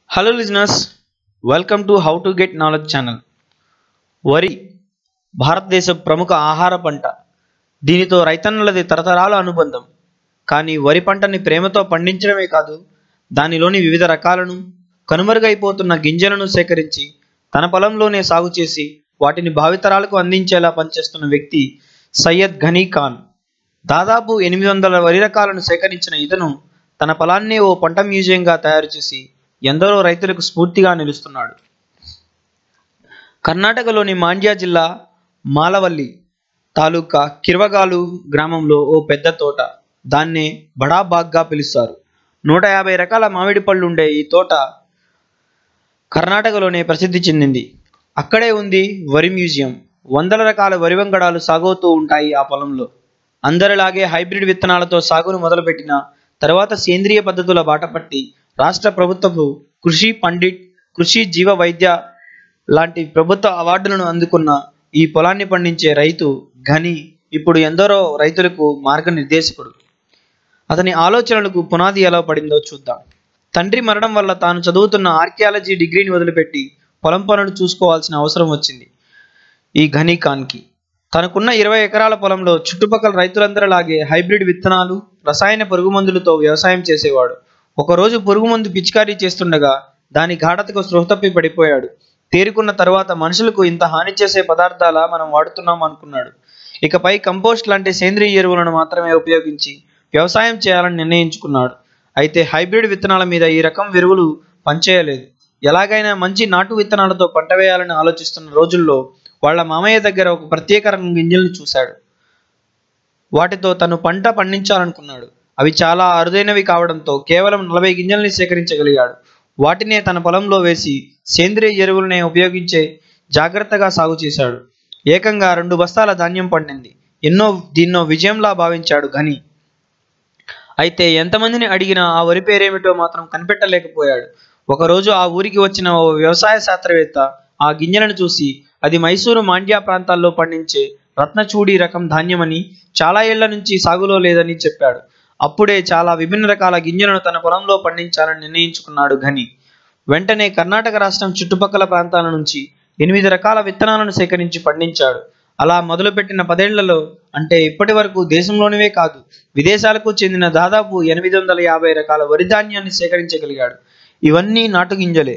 hello listeners welcome to how to get knowledge channel వరి భారతదేశ ప్రముఖ ఆహార పంట దీనితో రైతన్నలది తరతరాల అనుబంధం కానీ వరి పంటని ప్రేమతో పండించడమే కాదు దానిలోని వివిధ రకాలను కనుమరుగైపోతున్న గింజలను సేకరించి తన పొలంలోనే సాగు చేసి వాటిని భావితరాలకు అందించేలా పనిచేస్తున్న వ్యక్తి సయ్యద్ ఘనీ ఖాన్ దాదాపు ఎనిమిది వందల వరి రకాలను సేకరించిన ఇతను తన పొలాన్నే ఓ పంట మ్యూజియంగా తయారు చేసి ఎందరో రైతులకు స్ఫూర్తిగా నిలుస్తున్నాడు కర్ణాటకలోని మాండ్యా జిల్లా మాలవల్లి తాలూకా కిర్వగాలు గ్రామంలో ఓ పెద్ద తోట దాన్నే బడా బాగ్గా పిలుస్తారు నూట యాభై రకాల మామిడి పళ్ళు ఉండే ఈ తోట కర్ణాటకలోనే ప్రసిద్ధి చెందింది అక్కడే ఉంది వరి మ్యూజియం వందల రకాల వరి వంగడాలు సాగవుతూ ఉంటాయి ఆ పొలంలో అందరిలాగే హైబ్రిడ్ విత్తనాలతో సాగును మొదలుపెట్టిన తర్వాత సేంద్రియ పద్ధతుల బాట పట్టి రాష్ట్ర ప్రభుత్వపు కృషి పండిట్ కృషి జీవ వైద్య లాంటి ప్రభుత్వ అవార్డులను అందుకున్న ఈ పొలాన్ని పండించే రైతు ఘని ఇప్పుడు ఎందరో రైతులకు మార్గనిర్దేశకుడు అతని ఆలోచనలకు పునాది ఎలా పడిందో చూద్దాం తండ్రి మరణం వల్ల తాను చదువుతున్న ఆర్కియాలజీ డిగ్రీని వదిలిపెట్టి పొలం పనులు చూసుకోవాల్సిన అవసరం వచ్చింది ఈ ఘనీ ఖాన్కి తనకున్న ఇరవై ఎకరాల పొలంలో చుట్టుపక్కల రైతులందరిలాగే హైబ్రిడ్ విత్తనాలు రసాయన పురుగు మందులతో వ్యవసాయం చేసేవాడు ఒకరోజు పురుగు మందు పిచికారీ చేస్తుండగా దాని ఘాటతకు స్పృహ తప్పి పడిపోయాడు తేరుకున్న తర్వాత మనుషులకు ఇంత హాని చేసే పదార్థాల మనం వాడుతున్నాం అనుకున్నాడు ఇకపై కంపోస్ట్ లాంటి సేంద్రియ ఎరువులను మాత్రమే ఉపయోగించి వ్యవసాయం చేయాలని నిర్ణయించుకున్నాడు అయితే హైబ్రిడ్ విత్తనాల మీద ఈ రకం ఎరువులు పనిచేయలేదు ఎలాగైనా మంచి నాటు విత్తనాలతో పంట వేయాలని ఆలోచిస్తున్న రోజుల్లో వాళ్ళ మామయ్య దగ్గర ఒక ప్రత్యేక రకం గింజలను చూశాడు వాటితో తను పంట పండించాలనుకున్నాడు అవి చాలా అరుదైనవి కావడంతో కేవలం నలభై గింజల్ని సేకరించగలిగాడు వాటినే తన పొలంలో వేసి సేంద్రియ ఎరువులనే ఉపయోగించే జాగ్రత్తగా సాగు చేశాడు ఏకంగా రెండు బస్తాల ధాన్యం పండింది ఎన్నో దీన్నో విజయంలా భావించాడు ఘని అయితే ఎంతమందిని అడిగినా ఆ వరి పేరేమిటో మాత్రం కనిపెట్టలేకపోయాడు ఒకరోజు ఆ ఊరికి వచ్చిన ఓ వ్యవసాయ శాస్త్రవేత్త ఆ గింజలను చూసి అది మైసూరు మాండ్యా ప్రాంతాల్లో పండించే రత్నచూడి రకం ధాన్యమని చాలా ఏళ్ల నుంచి సాగులో లేదని చెప్పాడు అప్పుడే చాలా విభిన్న రకాల గింజలను తన పొలంలో పండించాలని నిర్ణయించుకున్నాడు ఘని వెంటనే కర్ణాటక రాష్ట్రం చుట్టుపక్కల ప్రాంతాల నుంచి ఎనిమిది రకాల విత్తనాలను సేకరించి పండించాడు అలా మొదలుపెట్టిన పదేళ్లలో అంటే ఇప్పటి వరకు దేశంలోనివే కాదు విదేశాలకు చెందిన దాదాపు ఎనిమిది వందల యాభై రకాల వరి ధాన్యాన్ని సేకరించగలిగాడు ఇవన్నీ నాటు గింజలే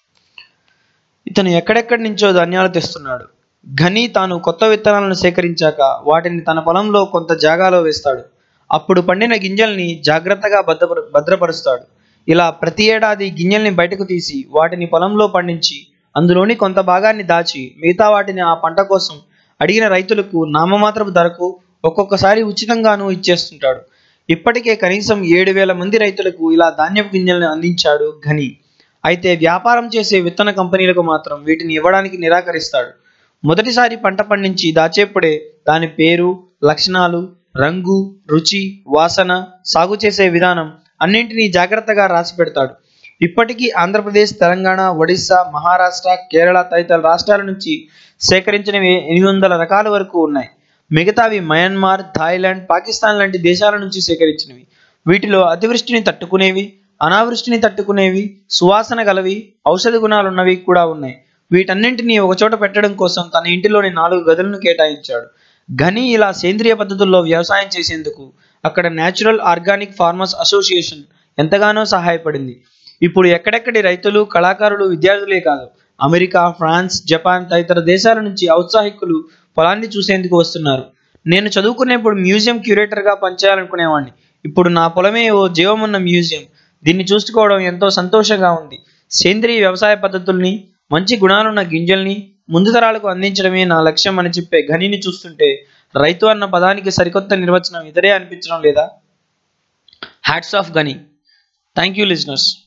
ఇతను ఎక్కడెక్కడి నుంచో ధాన్యాలు తెస్తున్నాడు ఘని తాను కొత్త విత్తనాలను సేకరించాక వాటిని తన పొలంలో కొంత జాగాలో వేస్తాడు అప్పుడు పండిన గింజల్ని జాగ్రత్తగా భద్రపరు భద్రపరుస్తాడు ఇలా ప్రతి ఏడాది గింజల్ని బయటకు తీసి వాటిని పొలంలో పండించి అందులోని కొంత భాగాన్ని దాచి మిగతా వాటిని ఆ పంట కోసం అడిగిన రైతులకు నామమాత్రపు ధరకు ఒక్కొక్కసారి ఉచితంగానూ ఇచ్చేస్తుంటాడు ఇప్పటికే కనీసం ఏడు వేల మంది రైతులకు ఇలా ధాన్యపు గింజలను అందించాడు ఘని అయితే వ్యాపారం చేసే విత్తన కంపెనీలకు మాత్రం వీటిని ఇవ్వడానికి నిరాకరిస్తాడు మొదటిసారి పంట పండించి దాచేప్పుడే దాని పేరు లక్షణాలు రంగు రుచి వాసన సాగు చేసే విధానం అన్నింటినీ జాగ్రత్తగా రాసి పెడతాడు ఇప్పటికీ ఆంధ్రప్రదేశ్ తెలంగాణ ఒడిశా మహారాష్ట్ర కేరళ తదితర రాష్ట్రాల నుంచి సేకరించినవి ఎనిమిది వందల రకాల వరకు ఉన్నాయి మిగతావి మయన్మార్ థాయిలాండ్ పాకిస్తాన్ లాంటి దేశాల నుంచి సేకరించినవి వీటిలో అతివృష్టిని తట్టుకునేవి అనావృష్టిని తట్టుకునేవి సువాసన గలవి ఔషధ గుణాలున్నవి కూడా ఉన్నాయి వీటన్నింటినీ ఒకచోట పెట్టడం కోసం తన ఇంటిలోని నాలుగు గదులను కేటాయించాడు ఘని ఇలా సేంద్రియ పద్ధతుల్లో వ్యవసాయం చేసేందుకు అక్కడ న్యాచురల్ ఆర్గానిక్ ఫార్మర్స్ అసోసియేషన్ ఎంతగానో సహాయపడింది ఇప్పుడు ఎక్కడెక్కడి రైతులు కళాకారులు విద్యార్థులే కాదు అమెరికా ఫ్రాన్స్ జపాన్ తదితర దేశాల నుంచి ఔత్సాహికులు పొలాన్ని చూసేందుకు వస్తున్నారు నేను చదువుకునేప్పుడు మ్యూజియం క్యూరేటర్గా పనిచేయాలనుకునేవాడిని ఇప్పుడు నా పొలమే ఓ జీవమున్న మ్యూజియం దీన్ని చూసుకోవడం ఎంతో సంతోషంగా ఉంది సేంద్రియ వ్యవసాయ పద్ధతుల్ని మంచి గుణాలున్న గింజల్ని ముందు తరాలకు అందించడమే నా లక్ష్యం అని చెప్పే ఘనిని చూస్తుంటే రైతు అన్న పదానికి సరికొత్త నిర్వచనం ఇతరే అనిపించడం లేదా హ్యాట్స్ ఆఫ్ గని థ్యాంక్ యూ లిజనర్స్